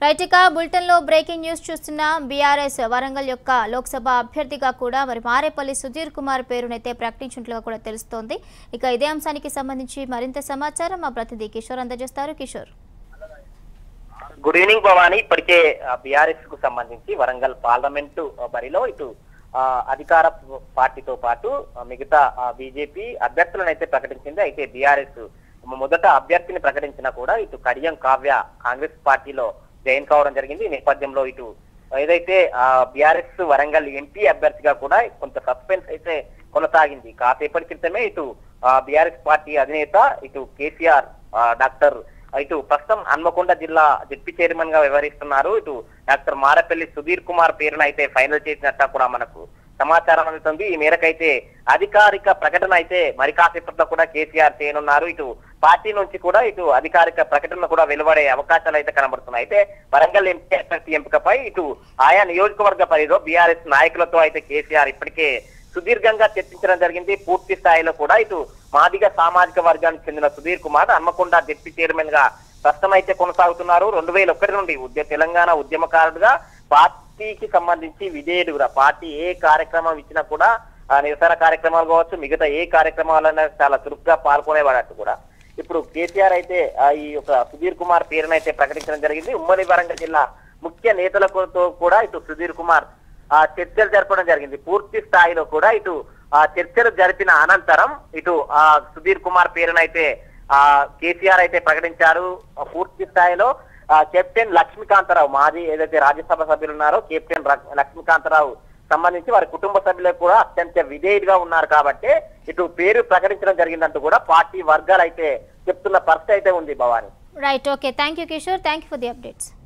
right ఇక bulletin లో breaking news చూస్తున్న బీఆర్ఎస్ వరంగల్ యొక్క లోక్సభ అభ్యర్థిగా కూడా మరి మారేపల్లి సుధీర్ కుమార్ పేరునైతే ప్రకటించినట్లుగా కూడా తెలుస్తోంది ఇక ఇదే అంశానికి సంబంధించి మరింత సమాచారం మా ప్రతినిధి కిషోర్ అందజేస్తారు కిషోర్ గుడ్ ఈవినింగ్ భవాని ఇప్పటికే బీఆర్ఎస్ కు సంబంధించి వరంగల్ పార్లమెంటు ఆ, బరిలో ఇటు ఆ, అధికార పార్టీతో పాటు ఆ, మిగతా బీజేపీ అభ్యర్థులను అయితే ప్రకటించింది అయితే బీఆర్ఎస్ మొదట అభ్యర్థిని ప్రకటించినా కూడా ఇటు కడియం కావ్య కాంగ్రెస్ పార్టీలో జాయిన్ కావడం జరిగింది ఈ నేపథ్యంలో ఇటు ఏదైతే బీఆర్ఎస్ వరంగల్ ఎంపీ అభ్యర్థిగా కూడా కొంత సస్పెన్స్ అయితే కొనసాగింది కాసేపటి క్రితమే ఇటు బీఆర్ఎస్ పార్టీ అధినేత ఇటు కేసీఆర్ ఆ, డాక్టర్ ఇటు ప్రస్తుతం హన్మకొండ జిల్లా డిప్యూటీ చైర్మన్ గా వ్యవహరిస్తున్నారు ఇటు డాక్టర్ మారపల్లి సుధీర్ కుమార్ పేరును అయితే ఫైనల్ చేసినట్టు కూడా మనకు సమాచారం అందుతుంది ఈ మేరకైతే అధికారిక ప్రకటన అయితే మరి కాసేపట్లో కూడా కేసీఆర్ చేయనున్నారు ఇటు పార్టీ నుంచి కూడా ఇటు అధికారిక ప్రకటన కూడా వెలువడే అవకాశాలు అయితే కనబడుతున్నాయి అయితే వరంగల్ ఎంపీ అభ్యర్థి ఎంపికపై ఇటు ఆయా నియోజకవర్గ పరిధిలో బీఆర్ఎస్ నాయకులతో అయితే కేసీఆర్ ఇప్పటికే సుదీర్ఘంగా చర్చించడం జరిగింది పూర్తి స్థాయిలో కూడా ఇటు మాదిగ సామాజిక వర్గానికి చెందిన సుధీర్ కుమార్ హన్మకొండ డిప్యూటీ చైర్మన్ గా ప్రస్తుతం అయితే కొనసాగుతున్నారు రెండు వేల ఒకటి నుండి ఉద్య తెలంగాణ ఉద్యమకారుడుగా పార్టీకి సంబంధించి విధేయుడుగా పార్టీ ఏ కార్యక్రమం ఇచ్చినా కూడా ఆ నిరసన కార్యక్రమాలు కావచ్చు మిగతా ఏ కార్యక్రమాలైనా చాలా చురుగ్గా పాల్గొనేవాడట్టు కూడా ఇప్పుడు కేసీఆర్ అయితే ఆ ఈ యొక్క సుధీర్ కుమార్ పేరును అయితే ప్రకటించడం జరిగింది ఉమ్మడి వరంగల్ జిల్లా ముఖ్య నేతలతో కూడా ఇటు సుధీర్ కుమార్ ఆ చర్చలు జరపడం జరిగింది పూర్తి స్థాయిలో కూడా ఇటు ఆ చర్చలు జరిపిన అనంతరం ఇటు ఆ సుధీర్ కుమార్ పేరునైతే ఆ కేసీఆర్ అయితే ప్రకటించారు ఆ పూర్తి స్థాయిలో ఆ కెప్టెన్ లక్ష్మీకాంతరావు మాజీ ఏదైతే రాజ్యసభ సభ్యులు ఉన్నారో కెప్టెన్ ర- లక్ష్మీకాంతరావు సంబంధించి వారి కుటుంబ సభ్యులకు కూడా అత్యంత విధేయుడిగా ఉన్నారు కాబట్టి ఇటు పేరు ప్రకటించడం జరిగిందంటూ కూడా పార్టీ వర్గాలు అయితే చెప్తున్న పరిస్థితి అయితే ఉంది Bhavani right okay thank you Kishore thank you for the updates